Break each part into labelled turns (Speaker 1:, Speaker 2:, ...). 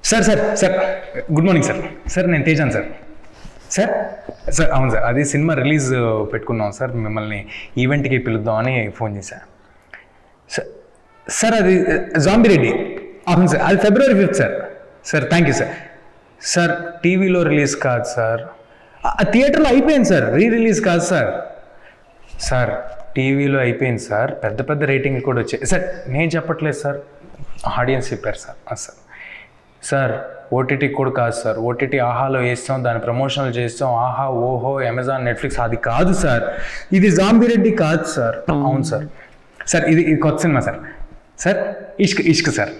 Speaker 1: Sir sir sir good morning sir sir నేను తేజాన్ sir sir sir అవును sir అది సినిమా రిలీజ్ పెట్టుకున్నాం సార్ మిమ్మల్ని ఈవెంట్కి పిలుద్దామని ఫోన్ చేశాను సార్ సార్ అది జాంబీ రెడ్డి అవును సార్ అది February fifth sir sir thank you sir sir టీవీలో రిలీజ్ కాదు సార్ ఆ థియేటర్లో అయిపోయింది సార్ రీ రిలీజ్ కాదు సార్ సార్ టీవీలో అయిపోయింది సార్ పెద్ద పెద్ద రేటింగ్ కూడా వచ్చాయి సార్ నేను చెప్పట్లేదు సార్ ఆడియన్స్ చెప్పారు సార్ ఆ, సార్ సార్ ఓటీటీ కూడా కాదు సార్ ఓటీటీ ఆహాలో వేస్తాం దాని ప్రమోషన్లు చేస్తాం ఆహా ఓహో అమెజాన్ నెట్ఫ్లిక్స్ అది కాదు సార్ ఇది జాంబిరెడ్డి కాదు సార్ అవును సార్ సార్ ఇది ఇది కొత్త సినిమా sir sir Ishq Ishq sir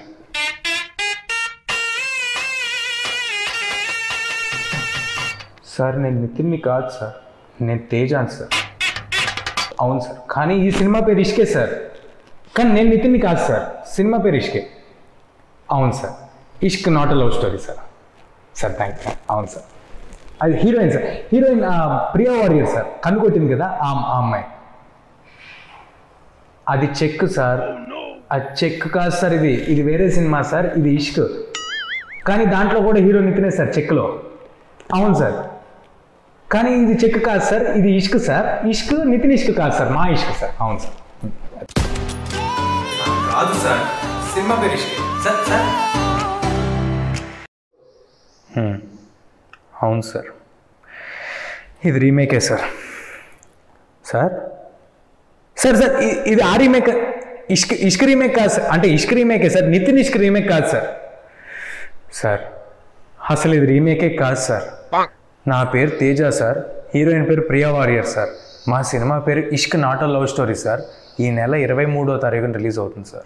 Speaker 1: sir నేను నితిన్ని కాదు సార్ నేను తేజాన్ సార్ అవును సార్ కానీ ఈ సినిమా పేరు ఇష్కే సార్ కానీ నేను నితిన్ని కాదు సార్ సినిమా పేరు ఇష్కే అవును sir Ishq not a love story sir sir thank you అవును సార్ అది హీరోయిన్ సార్ హీరోయిన్ ఆ, ప్రియా వారియర్ సార్ కన్ను కొట్టింది కదా ఆ ఆ అమ్మాయి అది చెక్ సార్ అది చెక్ కాదు సార్ ఇది ఇది వేరే సినిమా సార్ ఇది ఇష్క్ కానీ దాంట్లో కూడా హీరో నితినే సార్ చెక్లో అవును సార్ కానీ ఇది చెక్ కాదు సార్ ఇది ఇష్క్ సార్ ఇష్క్ నితిన్ ఇష్క్ కాదు సార్ మా ఇష్క్ సార్ అవును సార్ కాదు సార్ సినిమా పేరు ఇష్క్ సార్ సార్ అవును సార్ ఇది రీమేకే సార్ సార్ సార్ సార్ ఇ- ఇది ఆ రీమేక్ ఇష్క్ ఇష్క్ రీమేక్ కాదు సార్ అంటే ఇష్క్ రీమేకే సార్ నితిన్ ఇష్క్ రీమేక్ కాదు సార్ సార్ అసలు ఇది రీమేకే కాదు సార్ నా పేరు తేజ సార్ హీరోయిన్ పేరు ప్రియా వారియర్ సార్ మా సినిమా పేరు Ishq not a love story sir ఈ నెల ఇరవై మూడో తారీఖున రిలీజ్ అవుతుంది sir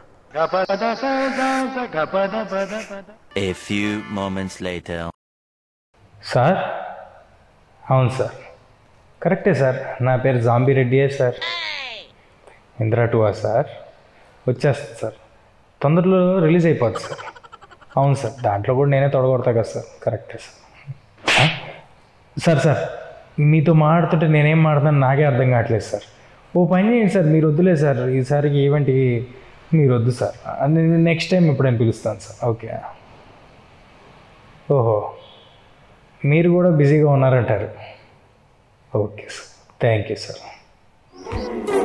Speaker 2: A few moments later.
Speaker 1: Sir అవును సార్ కరెక్టే సార్ నా పేరు జాంబీ రెడ్డియే సార్ ఇందిరా టూవా సార్ వచ్చేస్తుంది సార్ తొందరలో రిలీజ్ అయిపోద్ది సార్ అవును సార్ దాంట్లో కూడా నేనే తొడగొడతా కదా సార్ కరెక్టే సార్ ఆ? సార్ సార్ మీతో మాట్లాడుతుంటే నేనేం మాట్లాడుతాను నాకే అర్థం కావట్లేదు సార్ ఓ పని చేయండి సార్ మీరు వద్దులే సార్ ఈసారికి ఈవెంట్కి మీరు వద్దు సార్ నెక్స్ట్ టైం ఎప్పుడైనా పిలుస్తాను సార్ ఓకే ఓహో మీరు కూడా బిజీగా ఉన్నారంటారు okay sir thank you sir